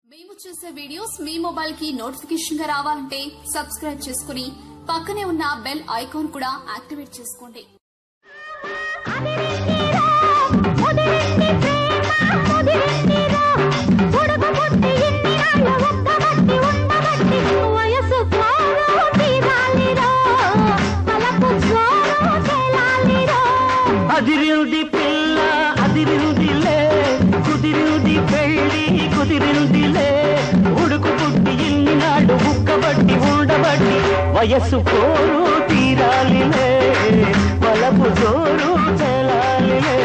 మేము చేసే వీడియోస్ మీ మొబైల్ కి నోటిఫికేషన్ గా రావాలంటే సబ్స్క్రైబ్ చేసుకుని పక్కనే ఉన్న బెల్ ఐకాన్ కూడా యాక్టివేట్ చేసుకోండి అదిరిందిరా ముదిరింది ప్రేమ ముదిరిందిరా ఉడుకు పుట్టి ఇన్ని నాళ్ళు ఒక్కబట్టి ఉండబట్టి వయసు కోరు తీరాలిరా పలపు జోరు తేలాలిరా అదిరింది పిల్ల అదిరిందిలే కుదిరింది పెళ్ళి కుదిరిందిలే ఉడుకు పుట్టి ఇన్ని నాడు ఉక్కబట్టి ఉండబట్టి వయస్సు కోరు తీరాలిలే వలపు జోరు తెలాలిలే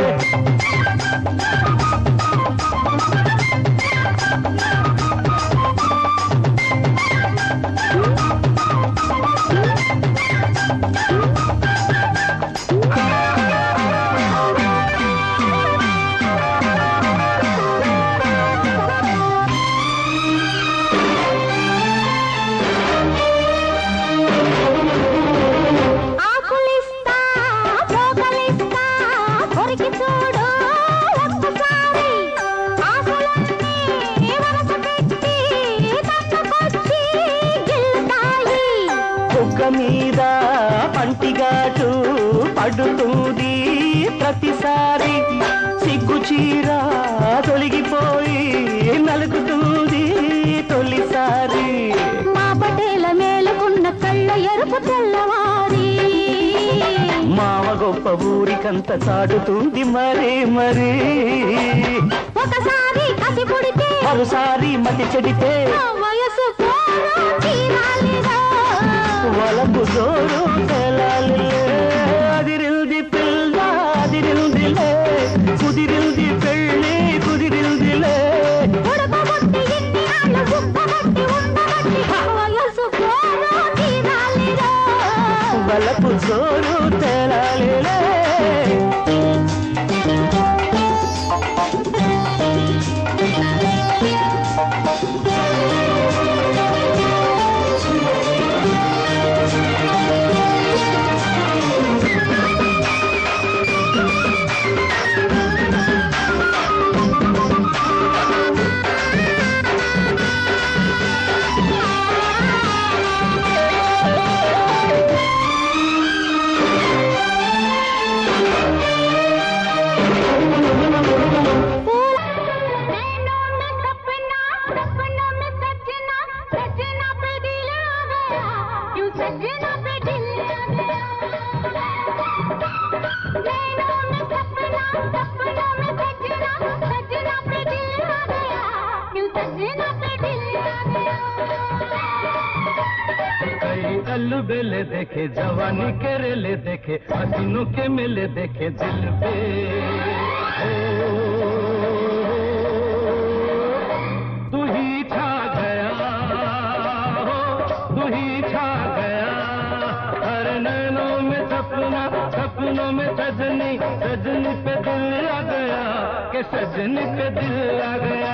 ఆకులిస్తా పోగలిస్తా కొరికి చూడు ఒక్కసారి ఆకులన్నీ వరస పెట్టి తన్నుకొచ్చి గిల్లుతాయి కుక్క మీద పంటిగాటు పడుతుంది ప్రతిసారి సిగ్గు చీర తొలగిపోయి నలుగుతుంది తొలిసారి మా పటేల మేలుకున్న కళ్ళ ఎరుపు తెల్లవారి మావ గొప్ప ఊరికంత చాటుతుంది మరీ మరీ ఒకసారి కసి పుడితే మరోసారి మతి చెడితే నా వయసు పోరు తీరాలిరా వలపు జోరు తెలాలిలే అదిరింది పిల్ల అదిరిందిలే కుదిరింది పెళ్ళి కుదిరిందిలే ఉడకబొట్టి ఇన్ని నాళ్ళు ఉక్కబట్టి ఉండబట్టి వయసు పోరు తీరాలిరా వలపు జోరు తెలాలిలే कई अल्लू बेले देखे जवानी के रेले देखे हसीनों के मेले देखे दिल पे ओ, तू ही छा गया हो तू ही छा गया हर नैनों में सपना सपनों में सजनी सजनी पे दिल आ गया के सजनी पे दिल आ गया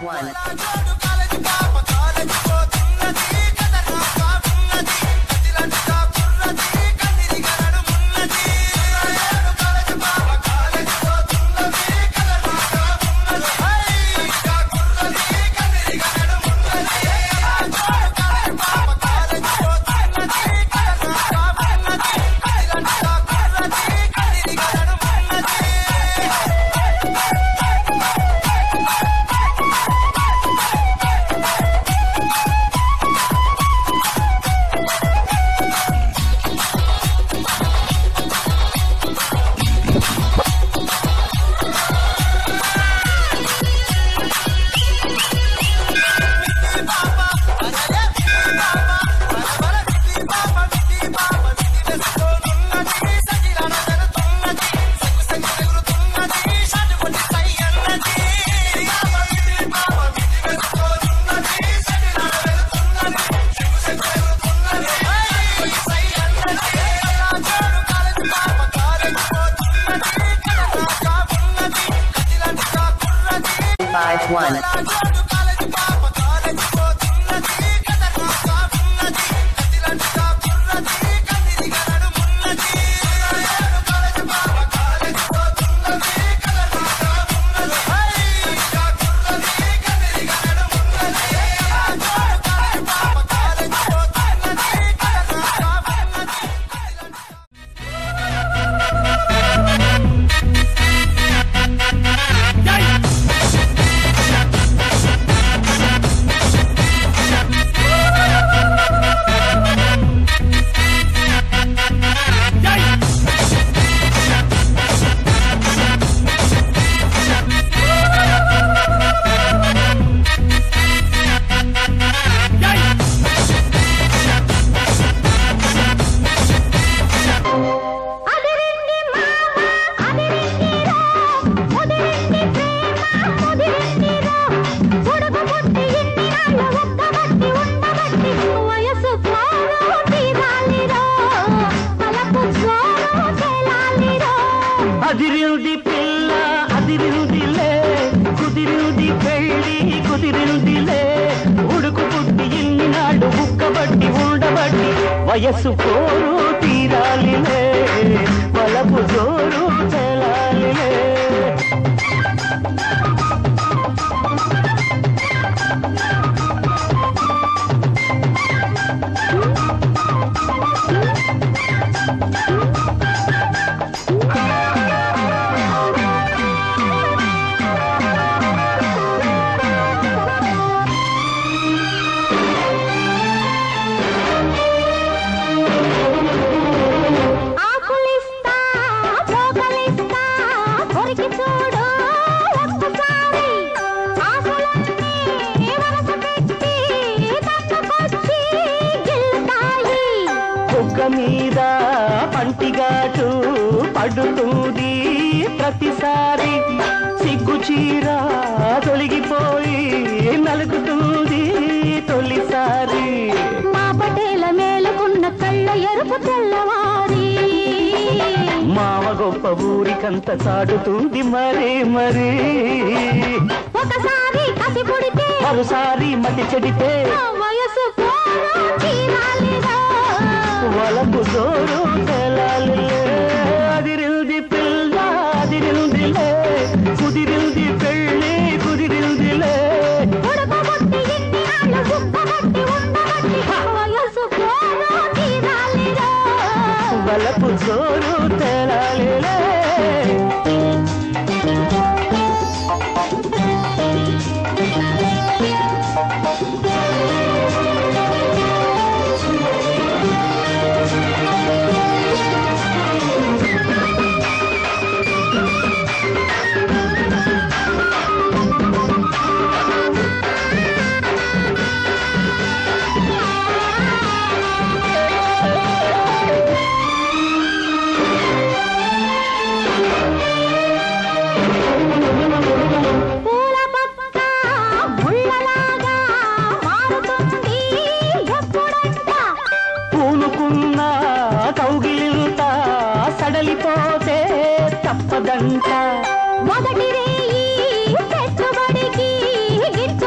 one. Five one. అదిరింది మామ అదిరిందిరా ముదిరింది ప్రేమ ముదిరిందిరా ఉడుకు పుట్టి ఇన్ని నాళ్ళు ఒక్కబట్టి ఉండబట్టి వయసు పోరు తీరాలిరా తలపు జోరు తేలాలిరా అదిరింది పిల్ల అదిరిందిలే కుదిరింది పెళ్ళి కుదిరిందిలే ఉడుకు పుట్టి ఇన్ని నాడు బుక్కబట్టి ఉండబట్టి వయస్సు పోరు తీరాలిలే వలపు జోరు చెలాలిలే ఆకులిస్తా పోగలిస్తా కొరికి చూడు ఒక్కసారి ఆశలన్నీ వరస పెట్టి తప్పుకొచ్చి గిల్లుతాయి కుక్క మీద పంటిగాటు పడుతుంది ప్రతిసారి సిగ్గు చీర తొలగిపోయి నలుగుతుంది తొలిసారి మా పటేల మేలుకున్న కళ్ళ ఎరుపు తెల్లవారి మావ గొప్ప ఊరికంత చాటుతుంది మరి మరి ఒకసారి కసి పుడితే మరోసారి మతి చెడితే ఆ వయసు పోరు తీరాలిరా వలపు జోరు తెలాలి అదిరింది పిల్ల అదిరిందిలే కుదిరింది పెళ్ళి కుదిరిందిలే ఉడకబొట్టి ఇన్ని నాళ్ళు గుప్పబట్టి ఉండబట్టి వయసు పోరు తీరాలిరా వలపు జోరు తెలాలిలే పూల పక్క ముళ్ళలాగా మారుతుంది ఎప్పుడంట పూనుకున్న కౌగిలింత సడలిపోతే తప్పదంట మొదటి రేయి పెట్టుబడికి గిట్టు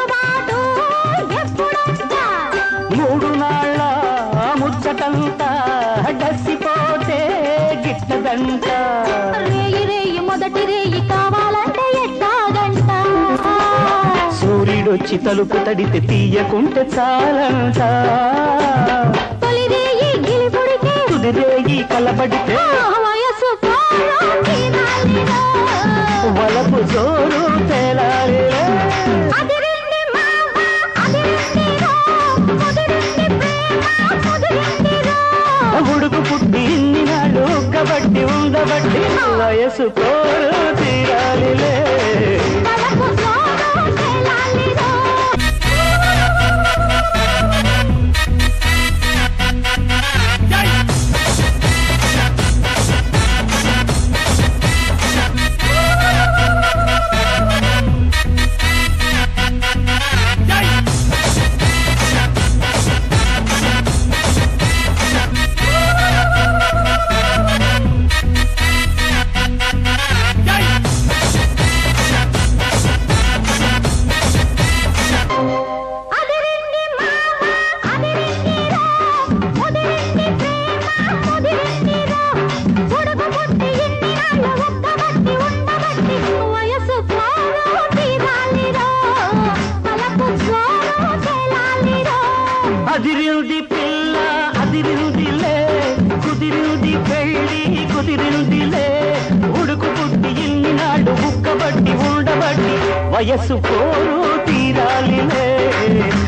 వచ్చి తలుపు తడితే తీయకుంటే చాలంట తొలిరేయి గిలిపుడితే కుదిరేగి కలబడితే వయసు పోరో తీరాలిరో. వలపు జోరు తేలాలిలే అదిరింది మావ, అదిరిందిరో. ముదిరింది ప్రేమ, ముదిరిందిరో. ఉడుకు పుట్టి ఇన్ని నాడు ఉక్కబట్టి ఉండబట్టి వయసు కోరు తీరాలిలే వలపు జోరో తేలాలిరో. అదిరింది మావ, అదిరిందిరో. ముదిరింది ప్రేమ, ముదిరిందిరో. ఉడుకు పుట్టి ఇన్ని నాళ్ళు ఉక్కబట్టి ఉండబట్టి వయసు పోరో తీరాలిరో. వలపు జోరో తేలాలిరో. అదిరింది పిల్ల అదిరిందిలే కుదిరింది పెళ్ళి కుదిరిందిలే ఉడుకు పుట్టి ఇన్ని నాడు ఉక్కబట్టి ఉండబట్టి వయస్సు కోరు తీరాలిలే